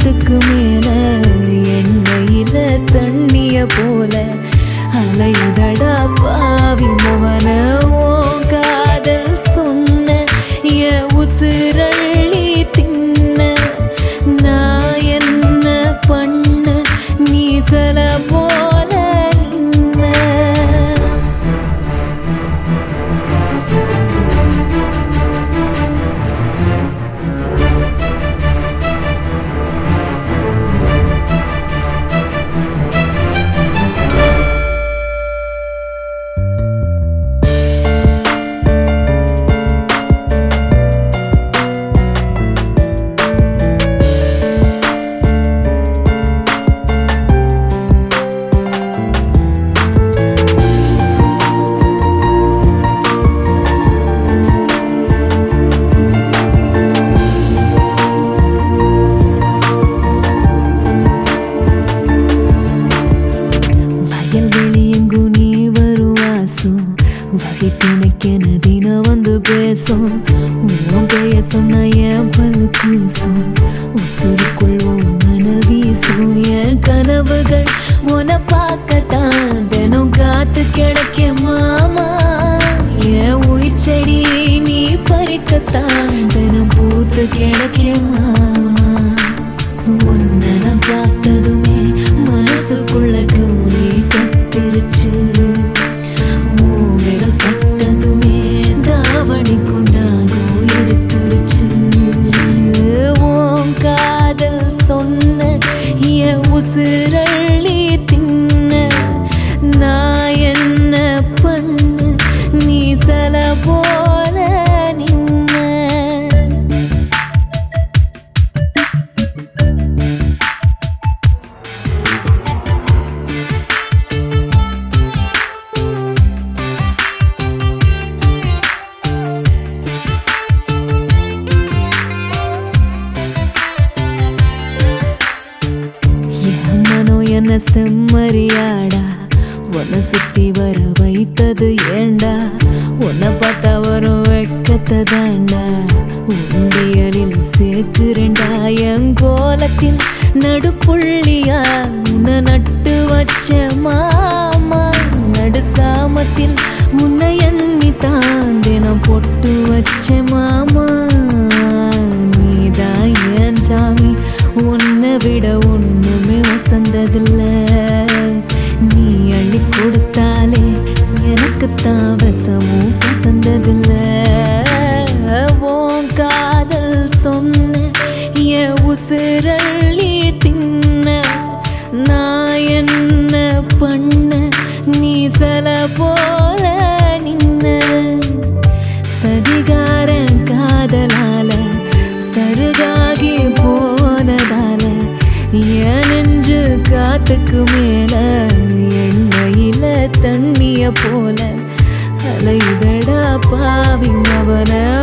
காத்துக்கு மேல எண்ணெயில தண்ணிய போல அலையுதடா பாவி மவன ஓ காதல் சொன்ன என் உசுரள்ளி தின்ன நான் என்ன பண்ண நீ சில போல நின்ன வயல்வெளி எங்கும் நீ வருவாசும் வகை துணைக்கென தினம் வந்து பேசும் உன் பெய சொன்ன என் பல் கூசும் உசுருக்குள் உன் மணல் வீசும் என் கனவுகள் உன பார்க்கத்தான் தினம் காத்து கிடைக்க மாமா என் உயிர் செடி நீ பறிக்கத்தான் தினம் பூத்து கிடைக்க மாமா உன்னை நான் பார்த்ததுமே மனசுக்குள்ள கூலி கத்திருச்சு உன் விரல் பட்டதுமே தாவணி கொண்டாகும் எடுத்துருச்சு உன் காதல் சொன்ன என் உசுரள்ளி தின்ன நான் என்ன பண்ண நீ சில போல நின்ன என் மனம் என்ன செம்மறியாடா உன்னை சுத்தி வர வைத்தது ஏண்டா உன்னை பார்த்தா வரும் வெக்கத்தை தாண்டா உண்டியலில் சேர்க்கிறேன்டா என் கோலத்தில் நடுப்புள்ளியா உன்னை நட்டு வச்ச மாமா நடு சாமத்தில் முன்னை எண்ணி தான் தினம் பொட்டு வச்ச மாமா நீதான் என் சாமி உன்னை விட ஒண்ணுமே வசந்ததில்ல நீ அள்ளி கொடுத்தாலே எனக்குத்தான் வசமும் வசந்ததில்ல உன் காதல் சொன்ன என் உசுரள்ளி தின்ன நான் என்ன பண்ண நீ சில போல நின்ன சதிகாரன் காதலால சருகாகி போனதால என் நெஞ்சு காத்துக்கு மேல எண்ணெயில தண்ணிய போல அலையுதடா பாவி அவன